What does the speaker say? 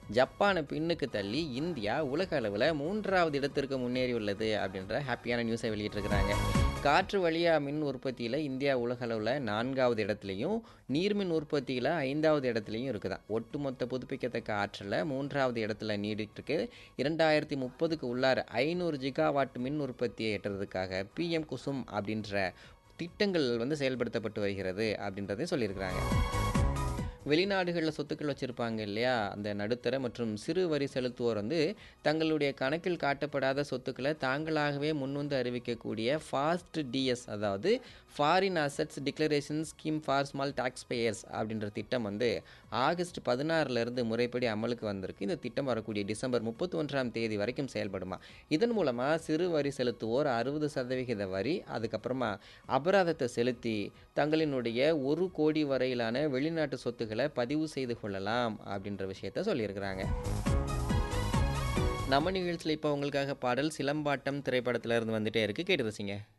ஜப்பானை பின்னுக்கு தள்ளி இந்தியா உலக அளவில் மூன்றாவது இடத்திற்கு முன்னேறியுள்ளது அப்படின்ற ஹாப்பியான நியூஸை வெளியிட்டிருக்கிறாங்க காற்று வழியாக மின் உற்பத்தியில் இந்தியா உலக அளவில் நான்காவது இடத்துலையும் நீர்மின் உற்பத்தியில் ஐந்தாவது இடத்துலையும் இருக்குதான் ஒட்டுமொத்த புதுப்பிக்கத்தக்க ஆற்றலில் மூன்றாவது இடத்துல நீடிட்டுருக்கு இரண்டாயிரத்தி முப்பதுக்கு உள்ளார ஐநூறு ஜிகாவாட் மின் உற்பத்தியை எட்டுறதுக்காக பிஎம் குசும் அப்படின்ற திட்டங்கள் வந்து செயல்படுத்தப்பட்டு வருகிறது அப்படின்றதையும் சொல்லியிருக்கிறாங்க வெளிநாடுகளில் சொத்துக்கள் வச்சுருப்பாங்க இல்லையா அந்த நடுத்தர மற்றும் சிறு வரி செலுத்துவோர் வந்து தங்களுடைய கணக்கில் காட்டப்படாத சொத்துக்களை தாங்களாகவே முன்வந்து அறிவிக்கக்கூடிய ஃபாஸ்ட் டிஎஸ் அதாவது foreign assets declaration scheme for small taxpayers அப்படின்ற திட்டம் வந்து ஆகஸ்ட் பதினாறுலேருந்து முறைப்படி அமலுக்கு வந்திருக்கு இந்த திட்டம் வரக்கூடிய டிசம்பர் முப்பத்தி ஒன்றாம் தேதி வரைக்கும் செயல்படுமா இதன் மூலமாக சிறு வரி செலுத்துவோர் அறுபது சதவிகித வரி அதுக்கப்புறமா அபராதத்தை செலுத்தி தங்களினுடைய ஒரு கோடி வரையிலான வெளிநாட்டு சொத்துக்களை பதிவு செய்து கொள்ளலாம் அப்படின்ற விஷயத்த சொல்லியிருக்கிறாங்க நம்ம நிகழ்ச்சியில் இப்போ உங்களுக்காக பாடல் சிலம்பாட்டம் திரைப்படத்துல இருந்து வந்துட்டே இருக்கு கேட்டு ரசிங்க